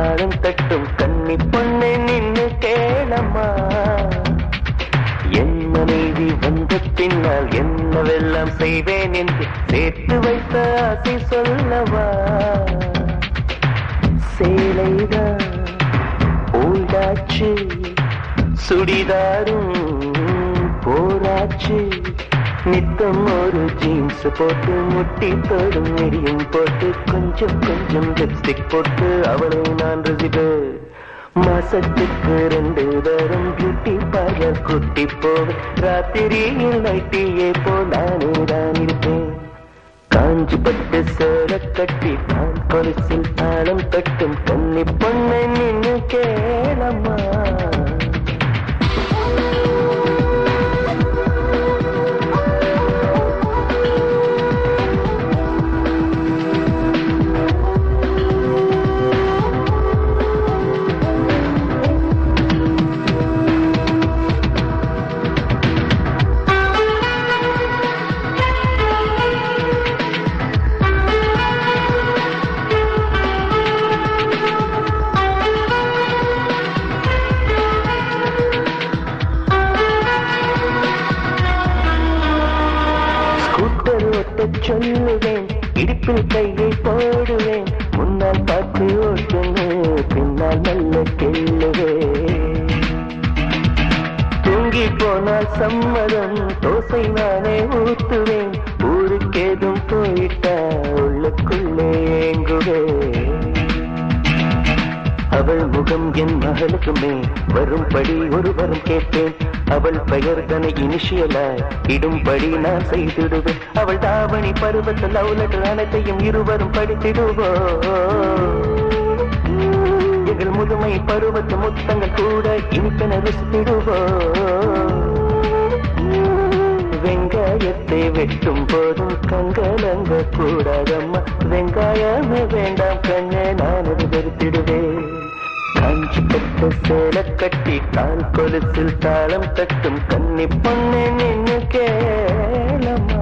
தாளம் தட்டும் கன்னி பொண்ணை நின்னு கேளம்மா என் மனைவி வந்த பின்னால் என்னவெல்லாம் செய்வேன் என்று சேர்த்து வைத்த ஆசை சொல்லவா சேலைதான் ஓய்டாச்சு சுடிதாரும் போராச்சு நித்தம் ஒரு ஜீன்ஸ் போட்டு முட்டி தோடும் நெடியும் போட்டு கொஞ்சம் கொஞ்சம் லிப்ஸ்டிக் போட்டு அவளை நான் ரசிப்பேன் மாசத்துக்கு ரெண்டு தரம் பியூட்டி பார்லர் குட்டி போவேன் ராத்திரியில் நைட்டியே போ நானே தான் இருப்பேன் காஞ்சி பட்டு சேர கட்டி தான் கொலுசில் தாளம் தட்டும் கன்னி பொண்ணை நின்னு கேளம்மா ஸ்கூட்டர் ஓட்டச் சொல்லுவேன் இடுப்பில் கையை போடுவேன் முன்னால் பார்த்து ஓட்டுன்னு பின்னால் மெல்ல கெல்லுவேன் தூங்கி போனால் சம்மதம் தோசை நானே ஊத்துவேன் ஊருக்கேதும் போயிட்டா உள்ளுக்குள்ளே ஏங்குவேன் அவள் முகம் என் மகளுக்குமே வரும்படி ஒருவரும் கேட்பேன் அவள் பெயர் தன இனிஷியலாய் இடும்படி நான் செய்திடுவேன் அவள் தாவணி பருவத்தில் லவ்லெட்டர் அனைத்தையும் இருவரும் படித்திடுவோம் எங்கள் முதுமை பருவத்து முத்தங்கள் கூட இனிப்பென ருசித்திடுவோம் வெங்காயத்தை வெட்டும் போதும் கங்கலங்க கூடாதம்மா வெங்காயமே வேண்டாம் கண்ணே நான் அது வெறுத்திடுவேன் காஞ்சி பட்டு சேல கட்டி கால் கொலுசில் தாளம் தட்டும் கன்னி பொண்ணு நின்னு கேளம்மா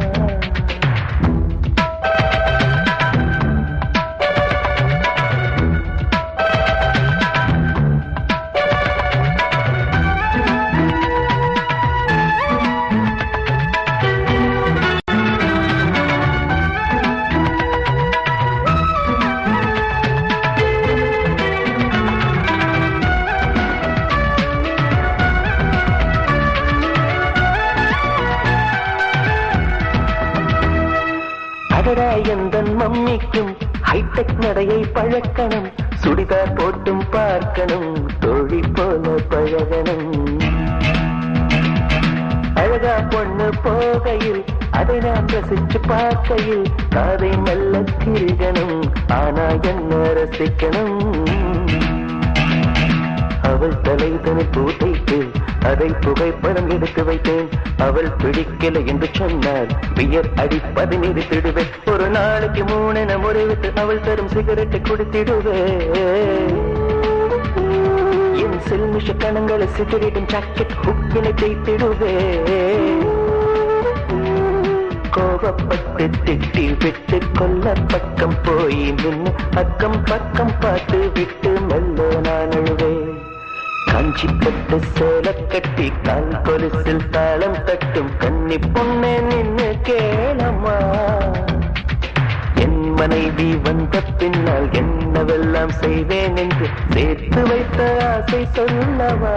அடடா எந்தன் மம்மிக்கும் ஹைடெக் நடையை பழக்கணும் சுடிதார் போட்டும் பார்க்கணும் தோழி போல பழகணும் அழகா பொண்ணு போகையில் அதை நான் ரசிச்சு பார்க்கையில் காதை மெல்ல திருகணும் ஆனா என்ன ரசிக்கணும் அவள் தலை தனி பூட்டைக்கு அதை புகைப்படம் எடுத்து வைத்தேன் அவள் பிடிக்கல என்று சொன்னார் பியர் அடிப்பதை நிறுத்திடுவேன் ஒரு நாளைக்கு மூணென முறைவிட்டு அவள் தரும் சிகரெட்டை குடித்திடுவேன் என் செல்மிஷ கணங்களை சிகரெட்டும் ஜாக்கெட் ஹுக்கினை தேய்த்திடுவேன் கோபப்பட்டு திட்டி விட்டு கொல்ல பக்கம் போய் நின்று அக்கம் பக்கம் பார்த்து விட்டு மெல்ல நான் அழுவேன் காஞ்சி பட்டு சேல கட்டி கால் கொலுசில் தாளம் தட்டும் கன்னி பொண்ணே நின்னு கேளம்மா என் மனைவி வந்த பின்னால் என்னவெல்லாம் செய்வேன் என்று சேர்த்து வைத்த ஆசை சொல்லவா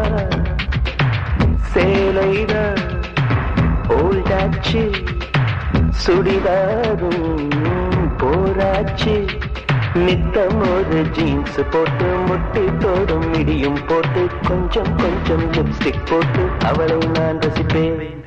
சேலைதான் ஓல்டாச்சு சுடிதாரும் போராச்சு நித்தம் ஒரு ஜீன்ஸ் போட்டு முட்டி தோடும் இடியும் போட்டு கொஞ்சம் கொஞ்சம் லிப்ஸ்டிக் போட்டு அவளை நான் ரசிப்பேன்